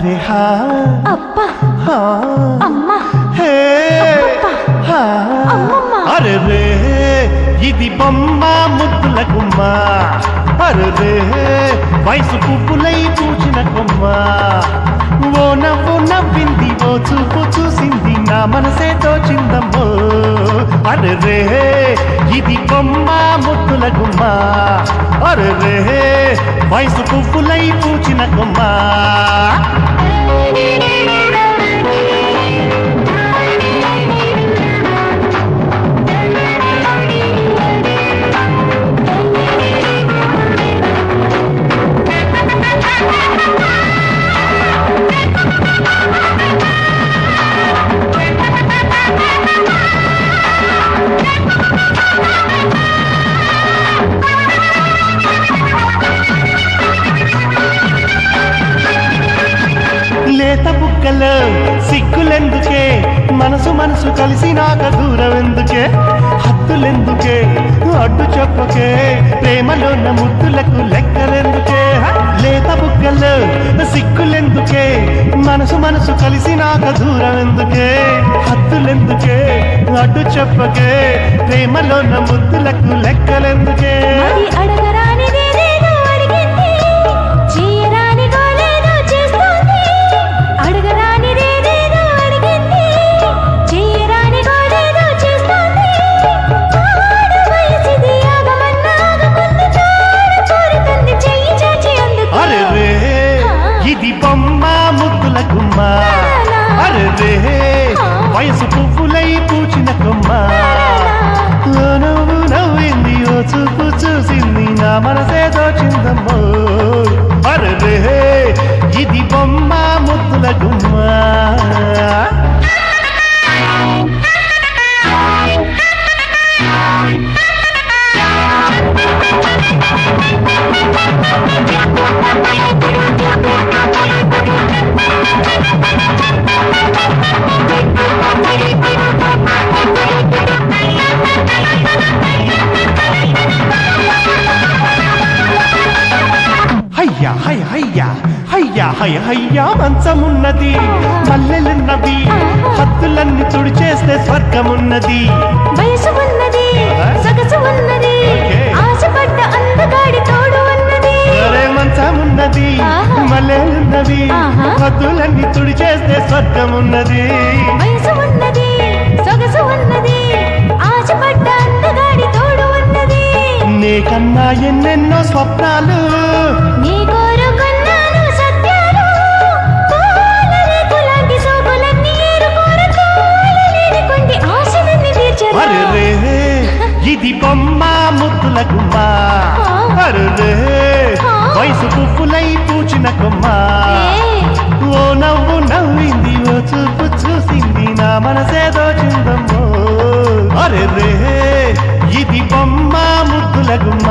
అరే హా అబ్బా హా, అమ్మా హే హా. అమ్మమ్మ. అరే రే ఇది బొమ్మ ముద్దుల గుమ్మ అరే రే వయసు పువ్వులై పూచిన కొమ్మ ఓ నవ్వు నవ్వింది ఓ చూపు చూసింది నా మనసే తోచిందమ్మో అరే రే ఇది బొమ్మ ముద్దుల గుమ్మ అరే రే వయసు పువ్వులై పూచిన కొమ్మ లేత బుక్కలు సిగ్గులెందుకే మనసు మనసు కలిసి నాక దూరం ఎందుకే హద్దులెందుకే అడ్డు చెప్పకే ప్రేమలోన ముద్దులకు లెక్కలెందుకే లేత బుక్కలు సిగ్గులెందుకే మనసు మనసు కలిసి నాక దూరం ఎందుకే హద్దులెందుకే అడ్డు చెప్పకే ప్రేమలోన ముద్దులకు లెక్కలెందుకే మరి అడగరానిదేదేదో అడిగింది చేయరాని గోలేదో చేస్తోంది అడగరానిదేదేదో అడిగింది చేయరాని గోలేదో చేస్తోంది ఆడ వయసిది ఆగమన్నా ఆగకుంది చోర కోరుతుంది చెయ్యి చాచి అందుకు అరే రే ఇది బొమ్మ ముద్దుల గుమ్మ అరే రే వయసు పువ్వులై పూచిన కొమ్మ ఓ నవ్వు నవ్వింది ఓ చూపు చూసింది నా మనసే దోచిందమ్మో అరే రే ఇది బొమ్మ ముద్దుల గుమ్మ హయ్యా హయ హయ్యా హయ్యా హయ హయ్యా మంచమున్నది మల్లెలున్నవి హద్దులన్నీ తుడిచేస్తే స్వర్గమున్నది వయసు ఉన్నది సొగసు ఉన్నది ఓకే. ఆశపడ్డ అందగాడి తోడు ఉన్నది అరే మంచమున్నది ఆహా. మల్లెలున్నవి ఆహా. హద్దులన్నీ తుడిచేస్తే స్వర్గమున్నది వయసు ఉన్నది సొగసు ఉన్నది ఆశపడ్డ అందగాడి తోడు ఉన్నది నీకన్నా ఎన్నెన్నో స్వప్నాలు నీ కోరుకున్నాను సత్యాలు పూల రేకులాంటి సోకులన్నీ ఏరుకోరు కాలలేని కొండి ఆశలన్నీ తీర్చరా అరే రే ఇది బొమ్మ ముద్దుల గుమ్మ అరే రే వయసు పువ్వులై పూచిన కొమ్మ ఏ, ఓ నవ్వు నవ్వింది ఓ చూపు చూసింది నా మనసే దోచిందమ్మో అరే రే ఇది బొమ్మ ముద్దుల గుమ్మ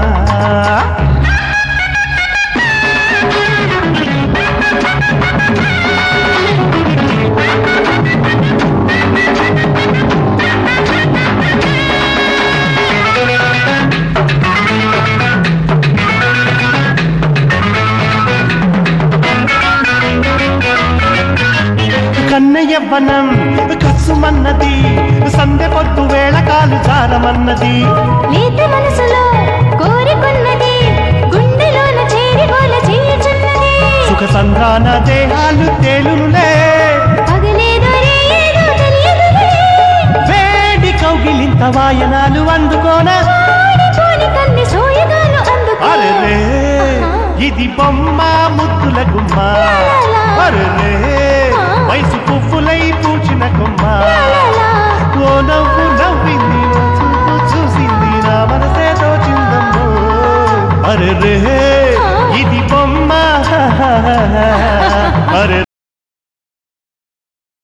కన్నయ్య వనం కసుమన్నది సందె పొద్దు వేళ కాలు జారమన్నది లేత మనసులో కోరికున్నది గుండెలోన చేరి గోల చేయుచున్నది సుఖ సంద్రాన దేహాలు తేలునులే పగలేదో రేయేదో తెలియదులే వేడి కౌగిలింత వాయనాలు అందుకోన వాడిపోని కన్ని సోయగాలు అందుకో అరే రే ఇది బొమ్మ ముద్దుల గుమ్మ అరే రే వయసు పువ్వులై పూచిన కొమ్మ ఓ నవ్వు నవ్వింది ఓ చూపు చూసింది నా మనసే దోచిందమ్మో అరే రే ఇది బొమ్మ అరే